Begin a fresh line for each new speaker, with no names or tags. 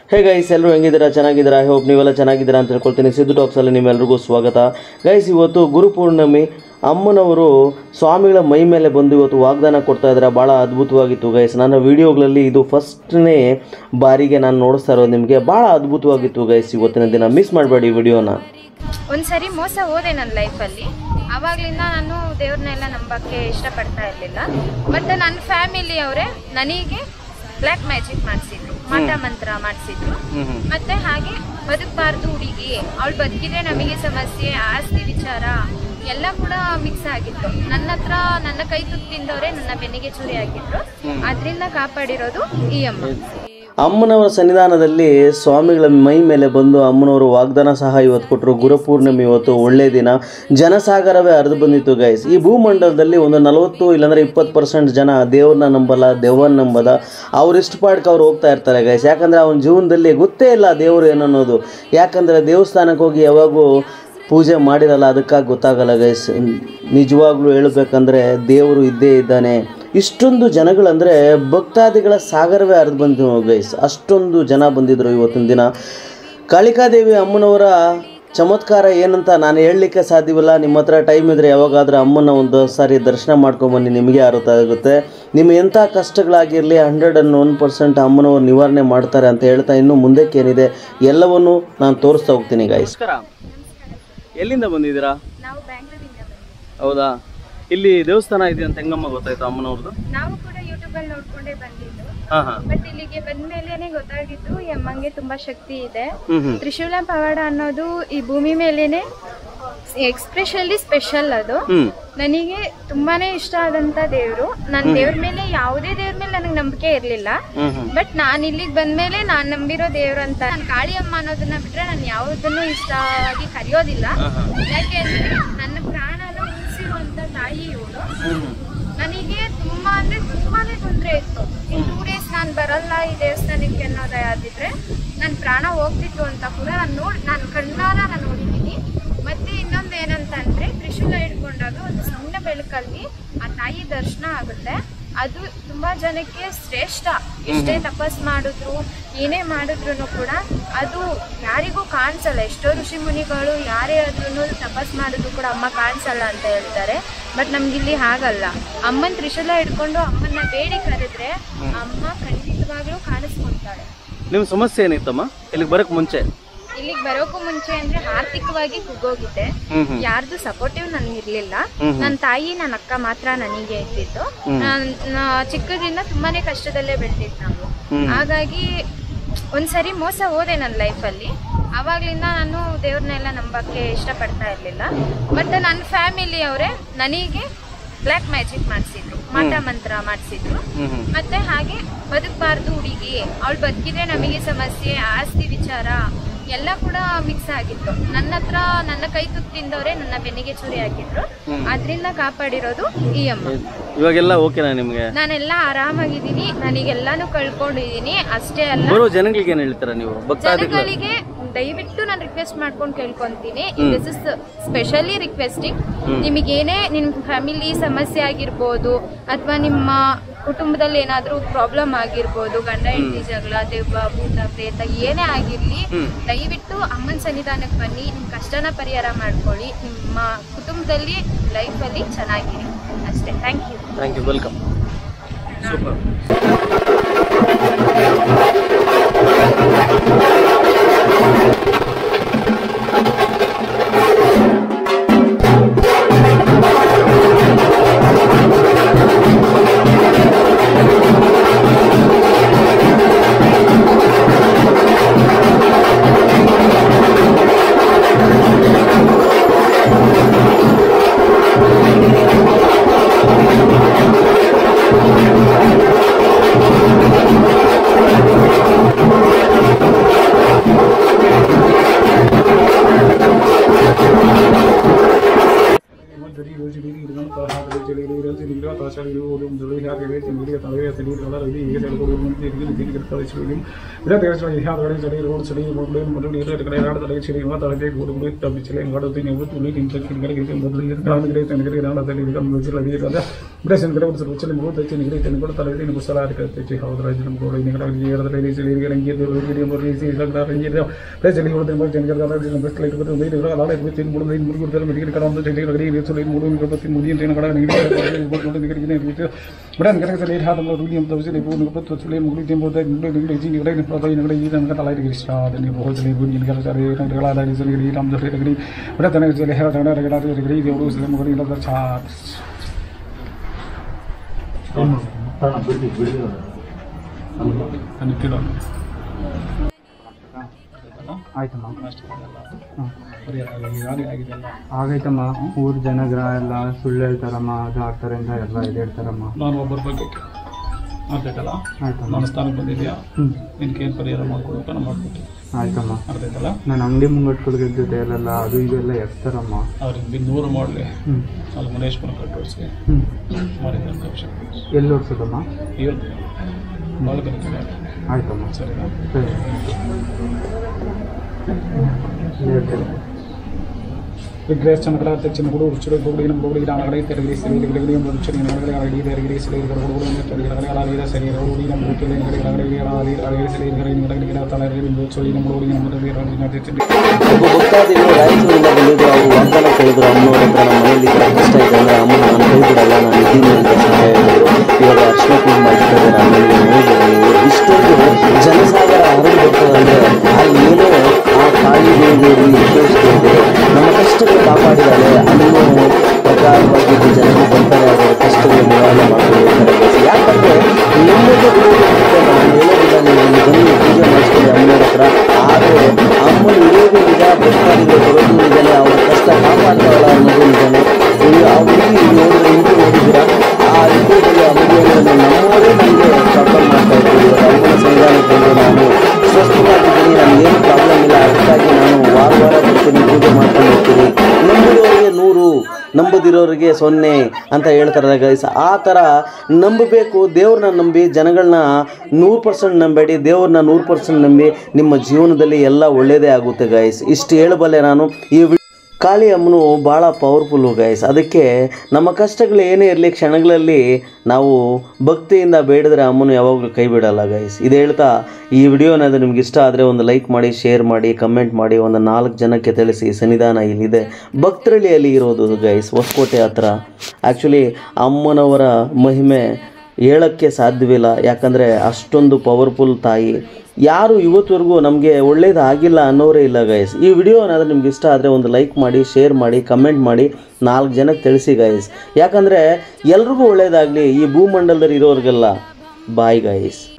Hey guys ಎಲ್ಲರೂ ಹೆಂಗಿದ್ದೀರಾ ಚೆನ್ನಾಗಿದ್ದೀರಾ I hope ನೀವೆಲ್ಲ ಚೆನ್ನಾಗಿದ್ದೀರಾ ಅಂತ ಹೇಳ್ಕೊಳ್ತೀನಿ ಸಿದ್ದು ಟಾಕ್ಸಲ್ಲಿ ನಿಮ್ಮೆಲ್ರಿಗೂ ಸ್ವಾಗತ ಗೈಸ್ ಇವತ್ತು ಗುರುಪೂರ್ಣಿಮೆ ಅಮ್ಮನವರು ಸ್ವಾಮಿಗಳ ಮೈ ಮೇಲೆ ಬಂದು ಇವತ್ತು ವಾಗ್ದಾನ ಕೊಡ್ತಾ ಇದ್ದಾರೆ ಭಾಳ ಅದ್ಭುತವಾಗಿತ್ತು ಗೈಸ್ ನನ್ನ ವಿಡಿಯೋಗಳಲ್ಲಿ ಇದು ಫಸ್ಟ್ನೇ ಬಾರಿಗೆ ನಾನು ನೋಡಿಸ್ತಾ ಇರೋದು ನಿಮಗೆ ಭಾಳ ಅದ್ಭುತವಾಗಿತ್ತು ಗೈಸ್ ಇವತ್ತಿನ ದಿನ ಮಿಸ್ ಮಾಡಬೇಡಿ ವಿಡಿಯೋನ
ಒಂದ್ಸರಿ ಮೋಸ ಹೋದೆ ನನ್ನ ಲೈಫಲ್ಲಿ ಆವಾಗ್ಲಿಂದ ನಾನು ದೇವ್ರನ್ನೆಲ್ಲ ನಂಬಕ್ಕೆ ಇಷ್ಟಪಡ್ತಾ ಇರಲಿಲ್ಲ ಬಟ್ ನನ್ನ ಫ್ಯಾಮಿಲಿ ಅವರೇ ನನಗೆ ಬ್ಲ್ಯಾಕ್ ಮ್ಯಾಜಿಕ್ ಮಾಡಿಸಿದ್ರು ಮಾಟ ಮಂತ್ರ ಮಾಡಿಸಿದ್ರು ಮತ್ತೆ ಹಾಗೆ ಬದುಕಬಾರ್ದು ಹುಡುಗಿ ಅವಳು ಬದುಕಿದ್ರೆ ನಮಗೆ ಸಮಸ್ಯೆ ಆಸ್ತಿ ವಿಚಾರ ಎಲ್ಲ ಕೂಡ ಮಿಕ್ಸ್ ಆಗಿತ್ತು ನನ್ನ ಹತ್ರ ನನ್ನ ಕೈ ತುತ್ತು ತಿಂದವರೇ ನನ್ನ ಬೆನ್ನಿಗೆ ಚೂರಿ ಹಾಕಿದ್ರು ಅದರಿಂದ ಕಾಪಾಡಿರೋದು ಈ ಅಮ್ಮ
ಅಮ್ಮನವರ ಸನ್ನಿಧಾನದಲ್ಲಿ ಸ್ವಾಮಿಗಳ ಮೈ ಮೇಲೆ ಬಂದು ಅಮ್ಮನವರು ವಾಗ್ದಾನ ಸಹ ಇವತ್ತು ಕೊಟ್ಟರು ಗುರುಪೂರ್ಣಿಮೆ ಇವತ್ತು ಒಳ್ಳೆಯ ದಿನ ಜನಸಾಗರವೇ ಹರಿದು ಬಂದಿತ್ತು ಗೈಸ್ ಈ ಭೂಮಂಡಲದಲ್ಲಿ ಒಂದು ನಲವತ್ತು ಇಲ್ಲಾಂದರೆ ಇಪ್ಪತ್ತು ಪರ್ಸೆಂಟ್ ಜನ ದೇವ್ರನ್ನ ನಂಬಲ್ಲ ದೆವ್ವನ್ನ ನಂಬಲ್ಲ ಅವ್ರು ಇಷ್ಟ ಪಾಡ್ಕೆ ಅವ್ರು ಹೋಗ್ತಾ ಇರ್ತಾರೆ ಗೈಸ್ ಯಾಕಂದರೆ ಅವನ ಜೀವನದಲ್ಲಿ ಗೊತ್ತೇ ಇಲ್ಲ ದೇವರು ಏನನ್ನೋದು ಯಾಕಂದರೆ ದೇವಸ್ಥಾನಕ್ಕೆ ಹೋಗಿ ಯಾವಾಗೂ ಪೂಜೆ ಮಾಡಿರಲ್ಲ ಅದಕ್ಕಾಗಿ ಗೊತ್ತಾಗಲ್ಲ ಗೈಸ್ ನಿಜವಾಗ್ಲೂ ಹೇಳಬೇಕಂದ್ರೆ ದೇವರು ಇದ್ದೇ ಇದ್ದಾನೆ ಇಷ್ಟೊಂದು ಜನಗಳಂದರೆ ಭಕ್ತಾದಿಗಳ ಸಾಗರವೇ ಹರಿದು ಬಂದು ಗೈಸ್ ಅಷ್ಟೊಂದು ಜನ ಬಂದಿದ್ದರು ಇವತ್ತಿನ ದಿನ ಕಾಳಿಕಾದೇವಿ ಅಮ್ಮನವರ ಚಮತ್ಕಾರ ಏನಂತ ನಾನು ಹೇಳಲಿಕ್ಕೆ ಸಾಧ್ಯವಿಲ್ಲ ನಿಮ್ಮ ಹತ್ರ ಟೈಮ್ ಇದ್ದರೆ ಯಾವಾಗಾದರೂ ಅಮ್ಮನ ಒಂದು ಸಾರಿ ದರ್ಶನ ಮಾಡ್ಕೊಂಬನ್ನಿ ನಿಮಗೆ ಅರ್ಥ ಆಗುತ್ತೆ ನಿಮ್ಮ ಎಂಥ ಕಷ್ಟಗಳಾಗಿರಲಿ ಹಂಡ್ರೆಡ್ ಆ್ಯಂಡ್ ಒನ್ ಪರ್ಸೆಂಟ್ ಅಮ್ಮನವರು ನಿವಾರಣೆ ಮಾಡ್ತಾರೆ ಅಂತ ಹೇಳ್ತಾ ಇನ್ನು ಮುಂದಕ್ಕೇನಿದೆ ಎಲ್ಲವನ್ನೂ ನಾನು ತೋರಿಸ್ತಾ ಹೋಗ್ತೀನಿ ಗೈಸ್ ಎಲ್ಲಿಂದ ಬಂದಿದ್ದೀರಾ
ನಾವು ಬ್ಯಾಂಗ್ಳೂರಿಂದ ಬಂದ್ವಿ
ಹೌದಾ ಇಲ್ಲಿ ದೇವಸ್ಥಾನ ಇದೆ ಅಂತ ಹೆಂಗಮ್ಮ ಗೊತ್ತಾಯ್ತು ಅಮ್ಮನವ್ರದ್ದು
ನಾವು ಕೂಡ ಯೂಟ್ಯೂಬಲ್ಲಿ ನೋಡ್ಕೊಂಡೇ ಬಂದಿದ್ದು
ಹಾಂ ಹಾಂ
ಬಟ್ ಇಲ್ಲಿಗೆ ಬಂದ್ಮೇಲೆನೆ ಗೊತ್ತಾಗಿದ್ದು ಈ ಅಮ್ಮಂಗೆ ತುಂಬಾ ಶಕ್ತಿ ಇದೆ
ಹ್ಞೂ ಹ್ಞೂ
ತ್ರಿಶೂಲ ಪವಾಡ ಅನ್ನೋದು ಈ ಭೂಮಿ ಮೇಲೇನೆ ಎಕ್ಸ್ಪ್ರೆಷನ್ಲಿ ಸ್ಪೆಷಲ್ ಅದು
ಹ್ಞೂ
ನನಗೆ ತುಂಬಾನೇ ಇಷ್ಟ ಆದಂತ ದೇವ್ರು ನನ್ನ ದೇವ್ರ ಮೇಲೆ ಯಾವುದೇ ದೇವ್ರ ಮೇಲೆ ನನಗೆ ನಂಬಿಕೆ ಇರ್ಲಿಲ್ಲ
ಹ್ಞೂ ಹ್ಞೂ
ಬಟ್ ನಾನು ಇಲ್ಲಿಗೆ ಬಂದ್ಮೇಲೆ ನಾನು ನಂಬಿರೋ ದೇವ್ರು ಅಂತ ನಾನು ಕಾಳಿ ಅಮ್ಮ ಅನ್ನೋದನ್ನ ಬಿಟ್ರೆ ನಾನು ಯಾವುದನ್ನು ಇಷ್ಟ ಆಗಿ ಕರೆಯೋದಿಲ್ಲ ಯಾಕೆ ಅಂದ್ರೆ ನನ್ನ ಪ್ರಾಣನ ಉಳಿಸಿರುವಂತ ತಾಯಿ ಇವಳು ನನಗೆ ತುಂಬಾ ಅಂದ್ರೆ ತುಂಬಾನೇ ತೊಂದರೆ ಇತ್ತು ಇನ್ ಟೂ ಡೇಸ್ ನಾನು ಬರಲ್ಲ ಈ ದೇವಸ್ಥಾನಕ್ಕೆ ಅನ್ನೋದಾದಿದ್ರೆ ನನ್ನ ಪ್ರಾಣ ಹೋಗ್ತಿತ್ತು ಅಂತ ಕೂಡ ನಾನು ನೋಡಿ ನಾನು ಕಣ್ಣಾರ ನಾನು ನೋಡಿದ್ದೀನಿ ಮತ್ತೆ ಇನ್ನೊಂದು ಏನಂತಂದ್ರೆ ತ್ರಿಶೂಲ ಹಿಡ್ಕೊಂಡಾಗ ಒಂದು ಸಣ್ಣ ಬೆಳಕಲ್ಲಿ ಆ ತಾಯಿ ದರ್ಶನ ಆಗುತ್ತೆ ಅದು ತುಂಬಾ ಜನಕ್ಕೆ ಶ್ರೇಷ್ಠ ಎಷ್ಟೇ ತಪಸ್ ಮಾಡಿದ್ರು ಏನೇ ಮಾಡಿದ್ರು ಕೂಡ ಅದು ಯಾರಿಗೂ ಕಾಣಿಸಲ್ಲ ಎಷ್ಟೋ ಋಷಿ ಮುನಿಗಳು ಯಾರೇ ಆದ್ರೂ ತಪಸ್ ಮಾಡಿದ್ರು ಕೂಡ ಅಮ್ಮ ಕಾಣಿಸಲ್ಲ ಅಂತ ಹೇಳ್ತಾರೆ ಬಟ್ ನಮ್ಗಿಲ್ಲಿ ಹಾಗಲ್ಲ ಅಮ್ಮನ ತ್ರಿಶೂಲ ಹಿಡ್ಕೊಂಡು ಅಮ್ಮನ ಬೇಡಿ ಕರೆದ್ರೆ ಅಮ್ಮ ಖಂಡಿತವಾಗ್ಲೂ ಕಾಣಿಸ್ಕೊಂತಾಳೆ
ನಿಮ್ಮ ಸಮಸ್ಯೆ ಏನಿತ್ತಮ್ಮ ಇಲ್ಲಿಗೆ ಬರೋಕ್ಕೆ ಮುಂಚೆ
ಇಲ್ಲಿಗೆ ಬರೋಕ್ಕೂ ಮುಂಚೆ ಅಂದ್ರೆ ಆರ್ಥಿಕವಾಗಿ ಕುಗ್ಗೋಗಿದ್ದೆ
ಹ್ಞೂ ಹ್ಞೂ
ಯಾರ್ದು ಸಪೋರ್ಟಿವ್ ನನ್ಗೆ ಇರ್ಲಿಲ್ಲ
ಹ್ಮ್.
ನನ್ನ ತಾಯಿ ನನ್ನ ಅಕ್ಕ ಮಾತ್ರ ನನಗೆ ಇದ್ದಿದ್ದು ನಾನ್- ನಾ ಚಿಕ್ಕದ್ರಿಂದ ತುಂಬಾನೇ ಕಷ್ಟದಲ್ಲೇ ಬೆಳೆದಿದ್ದು ನಾವು
ಹ್ಮ್.
ಹಾಗಾಗಿ ಒಂದ್ಸರಿ ಮೋಸ ಹೋದೆ ನನ್ನ ಲೈಫಲ್ಲಿ ಆವಾಗ್ಲಿಂದ ನಾನು ದೇವ್ರನ್ನೆಲ್ಲ ನಂಬಕ್ಕೆ ಇಷ್ಟಪಡ್ತಾ ಇರಲಿಲ್ಲ ಬಟ್ ನನ್ನ ಫ್ಯಾಮಿಲಿ ಅವರೇ ನನಗೆ ಬ್ಲ್ಯಾಕ್ ಮ್ಯಾಜಿಕ್ ಮಾಡಿಸಿದ್ರು ಮಾಟ ಮಂತ್ರ ಮಾಡಿಸಿದ್ರು
ಹ್ಞೂ ಹ್ಞೂ
ಮತ್ತೆ ಹಾಗೆ ಬದುಕಬಾರ್ದು ಹುಡುಗಿ ಅವಳು ಬದುಕಿದ್ರೆ ನಮಗೆ ಸಮಸ್ಯೆ ಆಸ್ತಿ ವಿಚಾರ ಎಲ್ಲ ಕೂಡ ಮಿಕ್ಸ್ ಆಗಿತ್ತು ನನ್ನ ಹತ್ರ ನನ್ನ ಕೈ ತುತ್ತು ತಿಂದವರೇ ನನ್ನ ಬೆನ್ನಿಗೆ ಚೂರಿ ಹಾಕಿದ್ರು ಅದರಿಂದ ಕಾಪಾಡಿರೋದು ಈ ಅಮ್ಮ
ಇವಾಗೆಲ್ಲ ಓಕೆನಾ ನಿಮಗೆ
ನಾನೆಲ್ಲ ಆರಾಮಾಗಿದ್ದೀನಿ ನನಗೆಲ್ಲಾನು ಕಳ್ಕೊಂಡಿದ್ದೀನಿ ಅಷ್ಟೇ ಅಲ್ಲ
ಬರೋ ಜನಗಳಿಗೆ ಏನು ಹೇಳ್ತೀರಾ ನೀವು ಭಕ್ತಾದಿಗಳು
ಜನಗಳಿಗೆ ದಯವಿಟ್ಟು ನಾನು ರಿಕ್ವೆಸ್ಟ್ ಮಾಡ್ಕೊಂಡು ಕೇಳ್ಕೊಂತೀನಿ ದಿಸ್ ಇಸ್ ಸ್ಪೆಷಲಿ ರಿಕ್ವೆಸ್ಟಿಂಗ್ ನಿಮಗೇನೇ ನಿಮ್ಮ ಫ್ಯಾಮಿಲಿ ಸಮಸ್ಯೆ ಆಗಿರ್ಬೋದು ಅಥವಾ ನಿಮ್ಮ ಕುಟುಂಬದಲ್ಲಿ ಏನಾದರೂ ಪ್ರಾಬ್ಲಮ್ ಆಗಿರ್ಬೋದು ಗಂಡ ಹೆಂಡತಿ ಜಗಳ ದೆವ್ವ ಭೂತ ಪ್ರೇತ ಏನೇ ಆಗಿರ್ಲಿ ದಯವಿಟ್ಟು ಅಮ್ಮನ ಸನ್ನಿಧಾನಕ್ಕೆ ಬನ್ನಿ ನಿಮ್ಮ ಕಷ್ಟನ ಪರಿಹಾರ ಮಾಡ್ಕೊಳ್ಳಿ ನಿಮ್ಮ ಕುಟುಂಬದಲ್ಲಿ ಲೈಫಲ್ಲಿ ಚೆನ್ನಾಗಿರಿ ಅಷ್ಟೇ thank you
thank you welcome super
ಜಡಿ ಯೋಜಿ ಬೀದಿ ಹಿಡಿದು ತಾ ಹಾಕದೆ ಜಡಿ ಇರೋ ಜಡಿ ಇರೋ ತಾ ಶಾಲಿ ಇರೋ ಒಂದು ಜಡಿ ಹಾಕದೆ ತಿಂಗಿರಿ ತಲೆ ತಲೆ ತಲೆ ಇದು ಈಗ ಸೆಲ್ ಕೊಡು ಮುಂದೆ ತಿರುಗಿ ತಿರುಗಿ ಕಳಿಸುವುದು ಇರತ್ತೆ ಸರಿ ಹಾದಗಡೆ ಸರಿ ರೋಡ್ ಸರಿ ಮೊದಲು ಮೊದಲು ಇರೋ ಕಡೆ ನಾಡ ತಲೆ ಸರಿ ಮಾತಾಡದೆ ಗುಡು ಗುಡು ತಪ್ಪಿ ಸರಿ ಮಾಡೋದು ನೀವು ತುಳಿ ನಿಂತ ಕಿಡಿಗಳಿಗೆ ಮೊದಲು ಇರೋ ಗಡೆ ತನಗಡೆ ನಾಡದಲ್ಲಿ ಇದು ಮುಗಿಸಿಲ್ಲ ಇರೋದ ಬ್ರೇಸನ್ ಕಡೆ ಒಂದು ಸ್ವಲ್ಪ ಚಲಿ ಮುಗಿದ ತಿನ್ನಿಗೆ ತಿನ್ನಿಗಳು ತಲೆ ತಿನ್ನಿಗೆ ಸಲ ಅದಕ್ಕೆ ಹೌದು ರಾಜ ನಮ್ಮ ಗೋಡೆ ನಿങ്ങളുടെ ಏರದಲ್ಲಿ ಸರಿ ಇರಿಗೆ ಇರಿಗೆ ಬರೀ ಸಿಗದ ರಂಜಿದ ಬ್ರೇಸನ್ ಹೋದ ಬಗ್ಗೆ ಜನಗಳ ಗಾಡಿ ಬಸ್ ಲೈಟ್ ಬರ್ತದೆ ಇದು ಇರೋ ಅಲಾಡೆ ಬಿಟ್ಟು ತಿನ್ ಮುಡಿದ ಇನ್ನು ಮುಡಿದ ಮಿಡಿಗೆ ಕಡೆ ಒಂದು ಚಲಿ ಗಡಿ ಇರಿಸಲು ಮುಡಿದ ಗಣಪತಿ ಮುಡಿ ಅಂತ ಕಡೆ ನಿಮಗೆ ನೋಡಿ ನಿಮಗೆ ಇರುತ್ತೆ ಬ್ರೇನ್ ಕಡೆ ಸರಿ ಹಾದ ರೂಲಿ ಅಂತ ತೋರಿಸಿ ನೀವು ಗಣಪತಿ ಚಲಿ ಮುಡಿ ತಿಂಬೋದ ಮುಡಿ ನಿಮಗೆ ಜೀನಿ ಗಡೆ ನಿಮಗೆ ನಿಮಗೆ ಈ ನನ್ನ ತಲೆ ಇರಿಗೆ ಇಷ್ಟ ಅದನ್ನ ನೀವು ಹೋದಲ್ಲಿ ಬುಡಿ ನಿಮಗೆ ಸರಿ ನಗರಗಳ ದಾರಿ ಸರಿ ಗಡಿ ರಾಮ ಜೊತೆ ಗಡಿ ಬ್ರೇನ್ ತನಕ ಸರಿ ಹೇಳ ತನಕ ಗಡ ಗಡಿ ದೇವರು ಸರಿ ಮುಡಿ ಇಲ್ಲ ಚಾ ಅನ್ಕಿಡೋ
ಆಯ್ತಮ್ಮ
ಆಗಿದೆಲ್ಲ
ಆಗೈತಮ್ಮ ಊರ್ ಜನಗಳ ಎಲ್ಲ ಸುಳ್ಳು ಹೇಳ್ತಾರಮ್ಮ ಅದು ಆ ಥರದಿಂದ ಎಲ್ಲ ಇದು ಹೇಳ್ತಾರಮ್ಮ
ನಾನು ಒಬ್ಬರ ಬಗ್ಗೆ ಅರ್ಥೈತಲ್ಲ
ಆಯ್ತಮ್ಮ
ನನ್ನ ಸ್ಥಾನಕ್ಕೆ ಬಂದಿದ್ಯಾ
ಹ್ಞೂ
ನಿನ್ಗೆ ಏನು ಪರಿಹಾರ ಮಾಡ್ಕೊಡಬೇಕು ನಾನು ಮಾಡ್ಕೊಡ್ತೀನಿ
ಆಯ್ತಮ್ಮ
ಅರ್ಥೈತಲ್ಲ
ನಾನು ಅಂಗಡಿ ಮುಂಗಟ್ಕೊಳ್ಗೆ ಜೊತೆ ಎಲ್ಲ ಅದು ಇದೆಲ್ಲ ಎತ್ತಾರಮ್ಮ
ಅವ್ರಿಗೆ ಬಿನ್ ನೂರು ಮಾಡಲಿ
ಹ್ಞೂ
ಅಲ್ಲಿ ಮನೇಶ್ವರ ಕಟ್ಟೋಡಿಸಿ
ಹ್ಞೂ
ಮಾಡಿದ ಕಕ್ಷ
ಎಲ್ಲಿ ಓಡಿಸೋದಮ್ಮ
ಏನು ಭಾಳ ಕಲಿತಿದೆ
ಆಯ್ತಮ್ಮ
ಸರಿನಾ
ಸರಿ ಹೇಳ್ತೇನೆ
ವಿಗ್ರಹ ಚಮಕಲ ತೆಚ್ಚಿನ ಗುಡು ಉಚ್ಚುಡು ಗುಡಿ ನಮ್ಮ ಗುಡಿ ಗಿಡಗಳ ತೆರಗಿ ಸರಿ ಗಿಡಗಡಿ ಒಂದು ಉಚ್ಚುಡಿ ನಗರಗಳ ಅಡಿ ತೆರಗಿ ಸರಿ ಗಿಡ ಗುಡು ಒಂದು ತೆರಗಿ ಗಿಡಗಳ ಅಲಾಲಿದ ಸರಿ ಗುಡಿ ನಮ್ಮ ಗುಡಿ ಗಿಡಗಳ ಗಿಡಗಳ ಅಲಾಲಿ ಅಲಾಲಿ ಸರಿ ಗಿಡ ಗಿಡ ಗಿಡ ತಲೆ ಒಂದು ಚೋಳಿ ನಮ್ಮ ಗುಡಿ ನಮ್ಮ ಗುಡಿ ಗಿಡ ತೆಚ್ಚಿ
ಒಬ್ಬ ಭಕ್ತಾದಿಗಳು ರಾಯಚೂರಿಂದ ಬಂದಿದ್ರು ಅವರು ವಾಗ್ದಾನ ಕೇಳಿದ್ರು ಅಮ್ಮನವ್ರ ಹತ್ರ ನಮ್ಮ ಮನೇಲಿ ಈ ಥರ ಕಷ್ಟ ಇದೆ ಅಂದರೆ ಅಮ್ಮ ನಾನು ಕೈ ಬಿಡಲ್ಲ ನಾನು ಇದ್ದೀನಿ ಅಂತ ಸಹಾಯ ಹೇಳಿದ್ರು ಇವಾಗ ಅರ್ಶನ ಕುಂಕುಮ ಮಾಡ್ತಿದ್ದಾರೆ ಆಮೇಲೆ ನೋಡಿದ್ರೆ ನೀವು ಇಷ್ಟೊಂದು ಜನಸಾಗರ ಹರಡಿ ಬರ್ತದಂದ್ರೆ ಅಲ್ಲಿ ಏನೋ ಆ ಕಾಳಿ ದೇವಿಯಲ್ಲಿ ವಿಶೇಷತೆ ಇದೆ ನಮ್ಮ ಕಷ್ಟಗಳು ಕಾಪಾಡಿದ್ದಾರೆ ಅನ್ನೋ ಪ್ರಕಾರವಾಗಿ ಇಲ್ಲಿ ಜನರು ಬರ್ತಾರೆ ಅವರ ಕಷ್ಟಗಳು ನಿವಾರಣೆ ಮಾಡ್ಕೊಂಡು ಹೋಗ್ತಾರೆ ಯಾಕಂದ್ರೆ ನಿಮ್ಮದು ನಾನು ಹೇಳೋದಿಲ್ಲ ನೀವು ಇಲ್ಲಿ ಬಂದು ಪೂಜೆ ಮಾಡಿಸ್ಕೊಳ್ಳಿ ಅಮ್ಮನವ್ರ ಹತ್ರ ಆದರೆ ಅಮ್ಮನ ಇರೋದು ನಿಜ ಭಕ್ತಾದಿಗಳು ಬರೋದು ನಿಜನೇ ಅವರ ಕಷ್ಟ ಕಾಪಾಡ್ತಾವಳ ಅನ್ನೋದು ನಿಜನೇ ಇಲ್ಲಿ ಆ ಹುಡುಗಿ ನೋಡಿದ್ರೆ ಹಿಂದೆ ನೋಡಿದ್ದೀರಾ ಆ ವಿಡಿಯೋದಲ್ಲಿ ಆ ಮದುವೆಯನ್ನು ನಮ್ಮವರೇ ನನಗೆ ಚಾಪಲ್ ಮಾಡ್ತಾ ಇದ್ರು ಇವಾಗ ಅಮ್ಮನ ಸಂವಿಧಾನಕ್ಕೆ ಬಂದು ನಾನು ಸ್ವಸ್ಥವಾಗಿದ್ದೀನಿ ನನಗೆ ಏನು ಪ್ರಾಬ್ಲಮ್ ಇಲ್ಲ ಅದಕ್ಕಾಗಿ ನಾನು ವಾರ ವಾರ ಬರ್ತೀನಿ ಪೂಜೆ ಮಾಡ್ಕೊಂಡು ಹೋಗ್ತೀನಿ ನಂಬಿರೋರಿಗೆ ನೂರು ನಂಬದಿರೋರಿಗೆ ಸೊನ್ನೆ ಅಂತ ಹೇಳ್ತಾರೆ ಗೈಸ್ ಆ ಥರ ನಂಬಬೇಕು ದೇವ್ರನ್ನ ನಂಬಿ ಜನಗಳನ್ನ ನೂರು ಪರ್ಸೆಂಟ್ ನಂಬೇಡಿ ದೇವ್ರನ್ನ ನೂರು ಪರ್ಸೆಂಟ್ ನಂಬಿ ನಿಮ್ಮ ಜೀವನದಲ್ಲಿ ಎಲ್ಲ ಒಳ್ಳೆಯದೇ ಆಗುತ್ತೆ ಗೈಸ್ ಇಷ್ಟು ಹೇಳಬಲ್ಲೆ ನಾನು ಈ ವಿ- ಕಾಳಿ ಅಮ್ಮನು ಭಾಳ ಪವರ್ಫುಲ್ಲು ಗೈಸ್ ಅದಕ್ಕೆ ನಮ್ಮ ಕಷ್ಟಗಳು ಏನೇ ಇರಲಿ ಕ್ಷಣಗಳಲ್ಲಿ ನಾವು ಭಕ್ತಿಯಿಂದ ಬೇಡಿದ್ರೆ ಅಮ್ಮನು ಯಾವಾಗಲೂ ಕೈ ಬಿಡಲ್ಲ ಗೈಸ್ ಇದು ಹೇಳ್ತಾ ಈ ವಿಡಿಯೋ ಏನಾದರೂ ನಿಮ್ಗೆ ಇಷ್ಟ ಆದರೆ ಒಂದು ಲೈಕ್ ಮಾಡಿ ಶೇರ್ ಮಾಡಿ ಕಮೆಂಟ್ ಮಾಡಿ ಒಂದು ನಾಲ್ಕು ಜನಕ್ಕೆ ತಿಳಿಸಿ ಸನ್ನಿಧಾನ ಇಲ್ಲಿದೆ ಭಕ್ತರಳ್ಳಿಯಲ್ಲಿ ಇರೋದು ಗೈಸ್ ಹೊಸಕೋಟೆ ಹತ್ರ ಆ್ಯಕ್ಚುಲಿ ಅಮ್ಮನವರ ಮಹಿಮೆ ಹೇಳೋಕ್ಕೆ ಸಾಧ್ಯವಿಲ್ಲ ಯಾಕಂದರೆ ಅಷ್ಟೊಂದು ಪವರ್ಫುಲ್ ತಾಯಿ ಯಾರು ಇವತ್ತವರೆಗೂ ನಮಗೆ ಒಳ್ಳೇದಾಗಿಲ್ಲ ಅನ್ನೋರೇ ಇಲ್ಲ ಗೈಸ್ ಈ ವಿಡಿಯೋ ಏನಾದರೂ ನಿಮ್ಗೆ ಇಷ್ಟ ಆದರೆ ಒಂದು ಲೈಕ್ ಮಾಡಿ ಶೇರ್ ಮಾಡಿ ಕಮೆಂಟ್ ಮಾಡಿ ನಾಲ್ಕು ಜನಕ್ಕೆ ತಿಳಿಸಿ ಗೈಸ್ ಯಾಕಂದರೆ ಎಲ್ರಿಗೂ ಒಳ್ಳೇದಾಗಲಿ ಈ ಭೂಮಂಡಲದಲ್ಲಿ ಇರೋರಿಗೆಲ್ಲ ಬಾಯ್ ಗೈಸ್